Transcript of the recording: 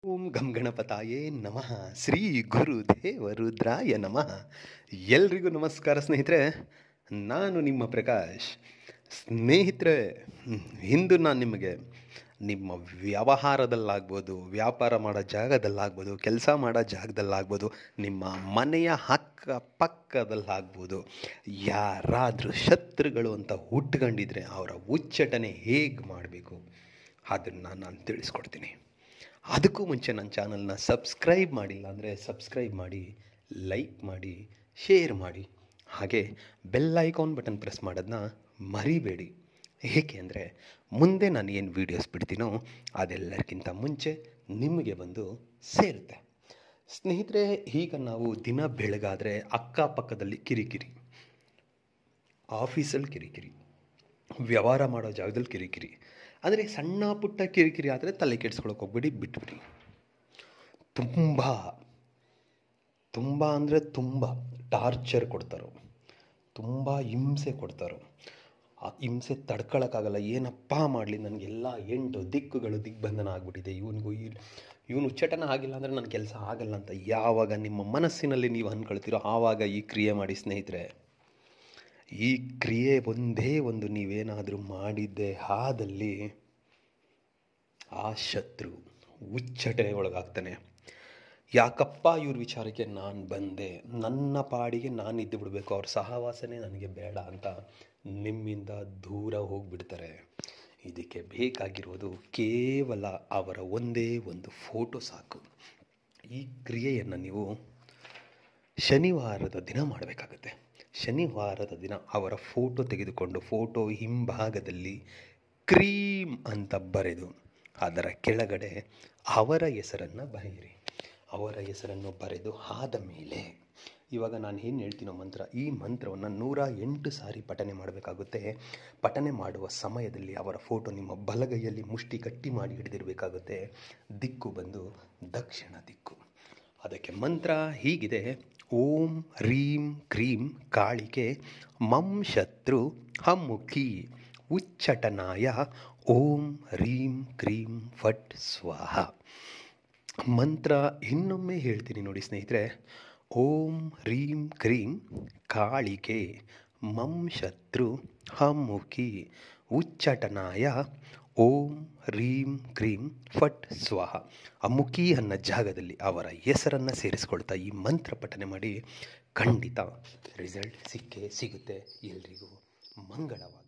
ಓಂ ಗಂ ಗಣಪತಾಯೇ ನಮಃ ಶ್ರೀ ಗುರು ದೇವರುದ್ರಾಯ ನಮಃ ಎಲ್ರಿಗೂ ನಮಸ್ಕಾರ ಸ್ನೇಹಿತರೆ ನಾನು ನಿಮ್ಮ ಪ್ರಕಾಶ್ ಸ್ನೇಹಿತರೆ ಇಂದು ನಾನು ನಿಮಗೆ ನಿಮ್ಮ ವ್ಯವಹಾರದಲ್ಲಾಗ್ಬೋದು ವ್ಯಾಪಾರ ಮಾಡೋ ಜಾಗದಲ್ಲಾಗ್ಬೋದು ಕೆಲಸ ಮಾಡೋ ಜಾಗದಲ್ಲಾಗ್ಬೋದು ನಿಮ್ಮ ಮನೆಯ ಅಕ್ಕ ಪಕ್ಕದಲ್ಲಾಗ್ಬೋದು ಯಾರಾದರೂ ಶತ್ರುಗಳು ಅಂತ ಹುಟ್ಕೊಂಡಿದ್ರೆ ಅವರ ಉಚ್ಚಟನೆ ಹೇಗೆ ಮಾಡಬೇಕು ಅದನ್ನು ನಾನು ತಿಳಿಸ್ಕೊಡ್ತೀನಿ ಅದಕ್ಕೂ ಮುಂಚೆ ನನ್ನ ಚಾನಲ್ನ ಸಬ್ಸ್ಕ್ರೈಬ್ ಮಾಡಿಲ್ಲ ಅಂದರೆ ಸಬ್ಸ್ಕ್ರೈಬ್ ಮಾಡಿ ಲೈಕ್ ಮಾಡಿ ಶೇರ್ ಮಾಡಿ ಹಾಗೆ ಬೆಲ್ ಐಕಾನ್ ಬಟನ್ ಪ್ರೆಸ್ ಮಾಡೋದನ್ನ ಮರಿಬೇಡಿ ಏಕೆ ಅಂದರೆ ಮುಂದೆ ನಾನು ಏನು ವೀಡಿಯೋಸ್ ಬಿಡ್ತೀನೋ ಅದೆಲ್ಲರಿಗಿಂತ ಮುಂಚೆ ನಿಮಗೆ ಬಂದು ಸೇರುತ್ತೆ ಸ್ನೇಹಿತರೆ ಈಗ ನಾವು ದಿನ ಬೆಳಗಾದರೆ ಅಕ್ಕಪಕ್ಕದಲ್ಲಿ ಕಿರಿಕಿರಿ ಆಫೀಸಲ್ಲಿ ಕಿರಿಕಿರಿ ವ್ಯವಹಾರ ಮಾಡೋ ಜಾಗದಲ್ಲಿ ಕಿರಿಕಿರಿ ಅಂದರೆ ಸಣ್ಣ ಪುಟ್ಟ ಕಿರಿಕಿರಿ ಆದರೆ ತಲೆ ಕೆಡ್ಸ್ಕೊಳಕ್ಕೆ ಹೋಗ್ಬಿಡಿ ಬಿಟ್ಬಿಡಿ ತುಂಬ ತುಂಬ ಅಂದರೆ ತುಂಬ ಟಾರ್ಚರ್ ಕೊಡ್ತಾರೋ ತುಂಬ ಹಿಂಸೆ ಕೊಡ್ತಾರೋ ಆ ಹಿಂಸೆ ತಡ್ಕೊಳಕ್ಕಾಗಲ್ಲ ಏನಪ್ಪ ಮಾಡಲಿ ನನಗೆಲ್ಲ ಎಂಟು ದಿಕ್ಕುಗಳು ದಿಗ್ಬಂಧನ ಆಗಿಬಿಟ್ಟಿದೆ ಇವನಿಗೂ ಇವನು ಉಚ್ಚಟನ ಆಗಿಲ್ಲ ಅಂದರೆ ನನ್ನ ಕೆಲಸ ಆಗಲ್ಲ ಅಂತ ಯಾವಾಗ ನಿಮ್ಮ ಮನಸ್ಸಿನಲ್ಲಿ ನೀವು ಅಂದ್ಕೊಳ್ತೀರೋ ಆವಾಗ ಈ ಕ್ರಿಯೆ ಮಾಡಿ ಸ್ನೇಹಿತರೆ ಈ ಕ್ರಿಯೆ ಒಂದೇ ಒಂದು ನೀವೇನಾದರೂ ಮಾಡಿದ್ದೆ ಆದಲ್ಲಿ ಆ ಶತ್ರು ಉಚ್ಚಟನೆ ಒಳಗಾಗ್ತಾನೆ ಯಾಕಪ್ಪ ಇವ್ರ ವಿಚಾರಕ್ಕೆ ನಾನು ಬಂದೆ ನನ್ನ ಪಾಡಿಗೆ ನಾನು ಇದ್ದು ಬಿಡಬೇಕು ಅವ್ರ ಸಹವಾಸನೆ ನನಗೆ ಬೇಡ ಅಂತ ನಿಮ್ಮಿಂದ ದೂರ ಹೋಗಿಬಿಡ್ತಾರೆ ಇದಕ್ಕೆ ಬೇಕಾಗಿರೋದು ಕೇವಲ ಅವರ ಒಂದೇ ಒಂದು ಫೋಟೋ ಸಾಕು ಈ ಕ್ರಿಯೆಯನ್ನು ನೀವು ಶನಿವಾರದ ದಿನ ಮಾಡಬೇಕಾಗತ್ತೆ ಶನಿವಾರದ ದಿನ ಅವರ ಫೋಟೋ ತೆಗೆದುಕೊಂಡು ಫೋಟೋ ಹಿಂಭಾಗದಲ್ಲಿ ಕ್ರೀಮ್ ಅಂತ ಬರೆದು ಅದರ ಕೆಳಗಡೆ ಅವರ ಹೆಸರನ್ನು ಬರೆಯಿರಿ ಅವರ ಹೆಸರನ್ನು ಬರೆದು ಆದ ಮೇಲೆ ಇವಾಗ ನಾನು ಏನು ಹೇಳ್ತೀನೋ ಮಂತ್ರ ಈ ಮಂತ್ರವನ್ನು ನೂರ ಎಂಟು ಸಾರಿ ಪಠನೆ ಮಾಡಬೇಕಾಗುತ್ತೆ ಪಠನೆ ಮಾಡುವ ಸಮಯದಲ್ಲಿ ಅವರ ಫೋಟೋ ನಿಮ್ಮ ಬಲಗೈಯಲ್ಲಿ ಮುಷ್ಟಿ ಗಟ್ಟಿ ಮಾಡಿ ಹಿಡಿದಿರಬೇಕಾಗುತ್ತೆ ದಿಕ್ಕು ಬಂದು ದಕ್ಷಿಣ ದಿಕ್ಕು ಅದಕ್ಕೆ ಮಂತ್ರ ಹೀಗಿದೆ ಓಂ ರೀಂ ಕ್ರೀಂ ಕಾಳಿಕೆ ಮಂ ಶತ್ರು ಹಮ್ಮುಖಿ ಉಚ್ಚಟನಾಯ ಓಂ ರೀಂ ಕ್ರೀಂ ಫಟ್ ಸ್ವಾಹ ಮಂತ್ರ ಇನ್ನೊಮ್ಮೆ ಹೇಳ್ತೀನಿ ನೋಡಿ ಸ್ನೇಹಿತರೆ ಓಂ ರೀಂ ಕ್ರೀಂ ಕಾಳಿಕೆ ಮಂ ಶತ್ರು ಹಮ್ಮುಖಿ ಉಚ್ಚಟನಾಯ ಓಂ ರೀಂ ಕ್ರೀಂ ಫಟ್ ಸ್ವಾಹ ಆ ಮುಖಿ ಅನ್ನೋ ಜಾಗದಲ್ಲಿ ಅವರ ಹೆಸರನ್ನು ಸೇರಿಸ್ಕೊಳ್ತಾ ಈ ಮಂತ್ರ ಪಠನೆ ಮಾಡಿ ಖಂಡಿತ ರಿಸಲ್ಟ್ ಸಿಕ್ಕೇ ಸಿಗುತ್ತೆ ಎಲ್ರಿಗೂ ಮಂಗಳವಾಗಲಿ